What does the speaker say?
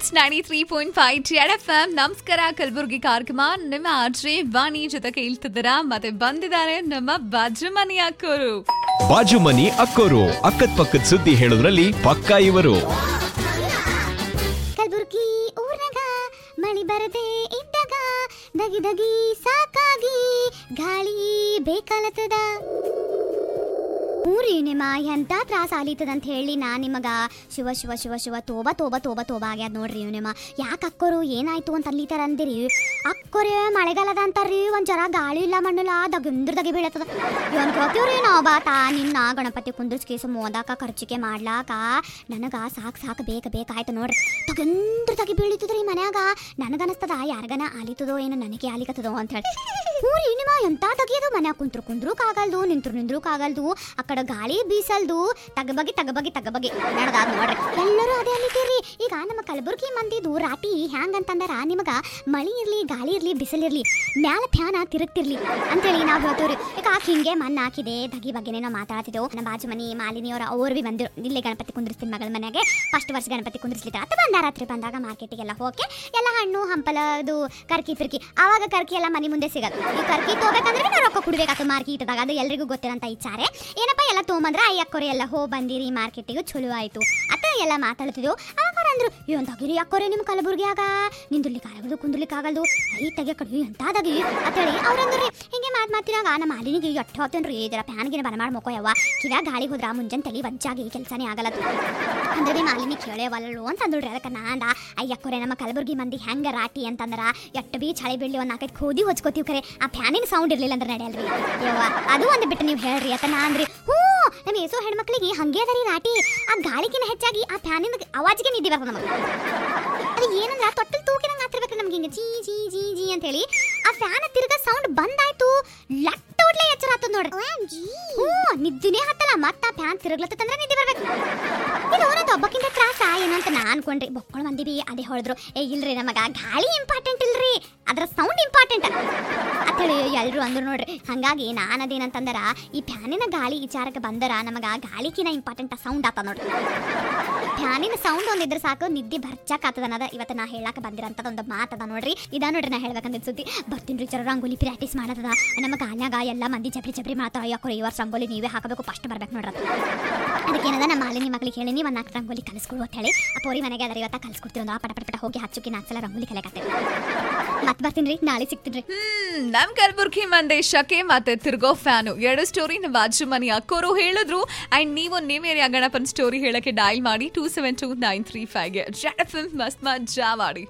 It's ninety three point five Z F M ನಮಸ್ಕಾರ ಕಲಬುರ್ಗಿ ಕಾರ್ಯಕ್ರಮ ನಿಮ್ಮ ಆರ್ಜೆ ವಾಣಿ ಜೊತೆ ಕೇಳ್ತಿದ್ದೀರಾ ಮತ್ತೆ ಬಂದಿದ್ದಾರೆ ನಮ್ಮ ಬಾಜು ಮನಿ ಅಕ್ಕೋರು ಬಾಜು ಮನಿ ಅಕ್ಕೋರು ಅಕ್ಕದ್ ಪಕ್ಕದ ಸುದ್ದಿ ಹೇಳೋದ್ರಲ್ಲಿ ಪಕ್ಕ ಇವರು ಕಲಬುರ್ಗಿ ಊರ್ನಾಗ ಮಳಿ ಬರದೆ ಇದ್ದಾಗ ದಗಿ ದಗಿ ಸಾಕಾಗಿ ಗಾಳಿ ಬೇಕಾಲತ್ತದ ಊರಿ ನಿಮ್ಮ ಎಂತ ತ್ರಾಸ ಆಲೀತದ ಅಂತ ಹೇಳಿ ನಾ ನಿಮಗ ಶಿವ ಶಿವ ಶಿವ ಶಿವ ತೋಬ ತೋಬ ತೋಬ ತೋಬ ಆಗ್ಯಾದ ನೋಡ್ರಿ ನಿಮ್ಮ ಯಾಕೆ ಅಕ್ಕೋರು ಏನಾಯ್ತು ಅಂತ ಅಲ್ಲಿತಾರ ಅಂದಿರಿ ಅಕ್ಕೋರೆ ಮಳೆಗಾಲದ ಅಂತಾರ್ರಿ ಒಂದ್ ಜರ ಗಾಳಿ ಇಲ್ಲ ಮಣ್ಣಿಲ್ಲ ದಗಂದ್ರ ದಗಿ ಬೀಳತ್ತದ ಇವನ್ ಗೊತ್ತಿವ್ರಿ ನಾವು ಬಾತ ನಿನ್ನ ಗಣಪತಿ ಕುಂದ್ರಿಸ್ ಕೇಸು ಮೋದಾಕ ಖರ್ಚಿಗೆ ಮಾಡ್ಲಾಕ ನನಗ ಸಾಕ್ ಸಾಕ್ ಬೇಕ ಬೇಕಾಯ್ತು ನೋಡ್ರಿ ತಗಂದ್ರ ತಗಿ ಬೀಳಿತದ್ರಿ ಮನ್ಯಾಗ ನನಗನಸ್ತದ ಯಾರಿಗನ ಆಲಿತದೋ ಏನೋ ನನಗೆ ಆಲಿಕತ್ತದೋ ಅಂತ ಹೇಳಿ ಊರಿ ನಿಮ್ಮ ಎಂತ ತಗಿಯೋದು ಮನ್ಯಾಗ ಕುಂತ್ರು ಕುಂದ್ರೂಕಾಗಲ್ದು ನಿಂತ್ರು ನಿಂದ್ರೂಕಾಗಲ್ದು ಆ ಕಡೆ ಗಾಳಿ ಬೀಸಲ್ದು ತಗಬಗಿ ತಗಬಗಿ ತಗಬಗಿ ನಡ್ದಾದ್ ನೋಡ್ರಿ ಎಲ್ಲರೂ ಅದೇ ಅಲ್ಲಿತೀರಿ ಈಗ ನಮ್ಮ ಕಲಬುರ್ಗಿ ಮಂದಿದು ರಾಟಿ ಹ್ಯಾಂಗ್ ಅಂತಂದಾರ ನಿಮಗ ಮಳಿ ಇರ್ಲಿ ಗಾಳಿ ಇರ್ಲಿ ಬಿಸಿಲಿರ್ಲಿ ಮ್ಯಾಲ ಫ್ಯಾನ ತಿರುಗ್ತಿರ್ಲಿ ಅಂತೇಳಿ ನಾವು ಹೇಳ್ತೀವ್ರಿ ಈಗ ಆಕೆ ಹಿಂಗೆ ಮಣ್ಣು ಹಾಕಿದೆ ದಗಿ ಬಗ್ಗೆನೇ ನಾವು ಮಾತಾಡ್ತಿದ್ದೆವು ನಮ್ಮ ಬಾಜು ಮನಿ ಮಾಲಿನಿಯವರ ಅವ್ರು ಬಿ ಬಂದಿರು ಇಲ್ಲೇ ಗಣಪತಿ ಕುಂದ್ರಿಸ್ತೀನಿ ಮಗಳ ಮನೆಗೆ ಫಸ್ಟ್ ವರ್ಷ ಗಣಪತಿ ಕುಂದ್ರಿಸ್ಲಿಕ್ಕೆ ಅಥವಾ ಬಂದಾರಾತ್ರಿ ಬಂದಾಗ ಮಾರ್ಕೆಟಿಗೆಲ್ಲ ಹೋಗಿ ಎಲ್ಲ ಹಣ್ಣು ಹಂಪಲದು ಕರ್ಕಿ ಪಿರ್ಕಿ ಆವಾಗ ಕರ್ಕಿ ಎಲ್ಲ ಮನೆ ಮುಂದೆ ಸಿಗಲ್ಲ ಈ ಕರ್ಕಿ ತಗೋಬೇಕಂದ್ರೆ ನಾವು ರೊಕ್ಕ ಕೊಡ್ಬೇಕಾಗ್ತದೆ ಮಾರ್ಕೆಟ್ದಾಗ ಅದು ಎಲ್ರಿಗೂ ಗೊತ್ತಿರೋಂಥ ಇಚ್ಛಾರೆ ಏನಪ್ಪ ಎಲ್ಲ ತೊಗೊಂಬಂದ್ರೆ ಅಯ್ಯಕ್ಕೋರೆ ಎಲ್ಲ ಹೋ ಬಂದಿರಿ ಮಾರ್ಕೆಟಿಗೆ ಚಲೋ ಆಯ್ತು ಅತ್ತ ಎಲ್ಲ ಮಾತಾಡ್ತಿದ್ವು ಅವಾಗ ಅವ್ರು ಅಂದ್ರು ಏನು ತಗಿರಿ ಯಾಕೋರೆ ನಿಮ್ಮ ಕಲಬುರ್ಗಿಯಾಗ ನಿಂದುರ್ಲಿಕ್ಕೆ ಆಗಲ್ದು ಕುಂದ್ರಲಿಕ್ಕೆ ಆಗಲ್ದು ಐ ತೆಗೆ ಕಡ್ವಿ ಎಂತಾದಾಗಿ ಅಂತೇಳಿ ಅವ್ರಂದ್ರಿ ಹಿಂಗೆ ಮಾತು ಮಾತಿನಾಗ ನಮ್ಮ ಮಾಲಿನಿಗೆ ಎಟ್ಟು ಹೊತ್ತೇನ್ರಿ ಜರ ಫ್ಯಾನ್ಗಿನ ಬನ ಮಾಡಿ ಮಕ್ಕೋ ಯವ್ವ ಕಿವ್ಯಾಗ ಗಾಳಿ ಹೋದ್ರ ಮುಂಜಾನೆ ತಲೆ ವಜ್ಜಾಗಿ ಕೆಲಸನೇ ಆಗಲ್ಲ ಅಂದ್ರೆ ಮಾಲಿನಿ ಕೇಳೇವಲ್ಲಳು ಅಂತ ಅಂದ್ರಿ ಅದಕ್ಕೆ ನಾಂದ ಅಯ್ಯಕ್ಕೋರೆ ನಮ್ಮ ಕಲಬುರ್ಗಿ ಮಂದಿ ಹೆಂಗ ರಾಟಿ ಅಂತಂದ್ರ ಎಟ್ಟು ಬಿ ಚಳಿ ಬೀಳಿ ಒಂದು ನಾಲ್ಕೈದು ಕೋದಿ ಹೊಚ್ಕೋತೀವಿ ಖರೆ ಆ ಫ್ಯಾನಿನ ಸೌಂಡ್ ಇರ್ಲಿಲ್ಲ ಅಂದ್ರೆ ನಡೆಯಲ್ರಿ ಯವ್ವ ಅದು ಒಂದು ಬಿಟ್ಟು ನೀವು ಹೇಳ್ರಿ ಅಂತ ನಾ ಅಂದ್ರಿ ಹ್ಞೂ ನಮ್ಮ ಏಸೋ ಹೆಣ್ಮಕ್ಳಿಗೆ ಹಂಗೆ ಅದರಿ ರಾಟಿ ಆ ಗಾಳಿಗಿನ ಹೆಚ್ಚಾಗಿ ಆ ಫ್ಯಾನಿನ ಅವಾಜಿಗೆ ನಿದ್ದೆ ಬರ್ತದೆ ನಮಗೆ ಅದು ಏನಂದ್ರ ತೊಟ್ಟಲ್ ತೂಕಿನಂಗೆ ಆಗ್ತಿರ್ಬೇಕು ನಮ್ಗೆ ಹಿಂಗೆ ಜೀ ಜೀ ಜೀ ಜೀ ಅಂತ ಹೇಳಿ ಆ ಫ್ಯಾನ್ ತಿರ್ಗ ಸೌಂಡ್ ಬಂದಾಯ್ತು ಲಟ್ಟ ಹೊಡ್ಲೆ ಎಚ್ಚರ ಆತದ ನೋಡ್ರಿ ಹ್ಞೂ ನಿದ್ದಿನೇ ಹತ್ತಲ್ಲ ಮತ್ತ ಆ ಫ್ಯಾನ್ ತಿರುಗ್ಲತ್ತಂದ್ರೆ ನಿದ್ದೆ ಬರ್ಬೇಕು ಇದು ಅವನದು ಒಬ್ಬಕ್ಕಿಂತ ತ್ರಾಸ ಏನು ಅಂತ ನಾ ಅನ್ಕೊಂಡ್ರಿ ಬೊಕ್ಕಳ ಮಂದಿ ಬಿ ಅದೇ ಹೇಳಿದ್ರು ಏ ಇಲ್ರಿ ನಮಗ ಗಾಳಿ ಇಂಪಾರ್ಟೆಂಟ್ ಇಲ್ರಿ ಅದ್ರ ಸೌಂಡ್ ಇಂಪಾರ್ಟೆಂಟ್ ಅಂತೇಳಿ ಎಲ್ರು ಅಂದ್ರು ನೋಡ್ರಿ ಹಂಗಾಗಿ ನಾನು ಅದೇನಂತಂದರ ಈ ಫ್ಯಾನಿನ ಗಾಳಿ ವಿಚಾರಕ್ಕೆ ಬಂದರ ನಮಗ ಗಾಳಿಕಿನ ಇಂಪಾರ್ಟೆಂಟ್ ಸೌಂಡ್ ಆತ ನೋಡ್ರಿ ಫ್ಯಾನಿನ ಸೌಂಡ್ ಒಂದಿದ್ರೆ ಸಾಕು ನಿದ್ದೆ ಬರ್ಚಾಕ್ ಆತದ ಅನ್ನೋದ ಇವತ್ತು ನಾ ಹೇಳಕ್ ಬಂದಿರಂತದ ಒಂದು ಮಾತದ ನೋಡ್ರಿ ಇದಾ ನೋಡ್ರಿ ನಾ ಹೇಳ್ಬೇಕಂತ ಸುದ್ದಿ ಬರ್ತೀನಿ ರೀ ರಂಗೋಲಿ ಪ್ರಾಕ್ಟೀಸ್ ಮಾಡತದ ನಮ್ಮ ಗಾನ್ಯಾಗ ಎಲ್ಲ ಮಂದಿ ಚಪ್ರಿ ಚಪ್ರಿ ಮಾಡ್ತಾವ ಯಾಕೋ ಈ ವರ್ಷ ರಂಗೋಲಿ ನೀವೇ ಹಾಕಬೇಕು ಫಸ್ಟ್ ಬರ್ಬೇಕು ನೋಡ್ರಿ ಅದು. ಅದಕ್ಕೇನದ ನಮ್ಮ ಮಾಲಿನಿ ಮಕ್ಳಿಗೆ ಹೇಳಿ ನೀವು ನಾಲ್ಕು ರಂಗೋಲಿ ಕಲಿಸ್ಕೊಡು ಅಂತ ಹೇಳಿ ಆ ಪೋರಿ ಮನೆಗೆ ಅದರ ಇವತ್ತ ಕಲಿಸ್ಕೊಡ್ತೀರ ಒಂದು ಪಟ ಪಟ ಪಟ ಹೋಗಿ ಹಚ್ಚುಕಿ ನಾಲ್ಕು ಸಲ ರಂಗೋಲಿ ಕಲಿಯಕತ್ತೇವೆ ಮತ್ತೆ ಬರ್ತೀನಿ ರೀ ನಾಳೆ ಸಿಗ್ತೀನಿ ರೀ ಹ್ಮ್ ನಮ್ ಕಲಬುರ್ಗಿ ಮಂದೇಶಕ್ಕೆ ಮತ್ತೆ ತಿರ್ಗೋ ಫ್ಯಾನು ಎರಡು ಸ್ಟೋರಿ ನಮ್ಮ ಬಾಜು ಮನಿ ಅಕ್ಕೋರು ಹೇಳಿದ್ರು ಅಂಡ್ ನೀವು ನಿಮ್ಮ ಏರಿಯಾ ಗಣಪನ್ ಸ್ಟೋರಿ ಹೇಳಕ್ಕೆ ಡೈಲ್ ಮಾಡಿ two seven two nine three ಫೈವ್ಗೆ ಜೆಡ್ ಎಫ್ ಎಂ ಮಸ್ತ್ ಮಜಾ ಮಾಡಿ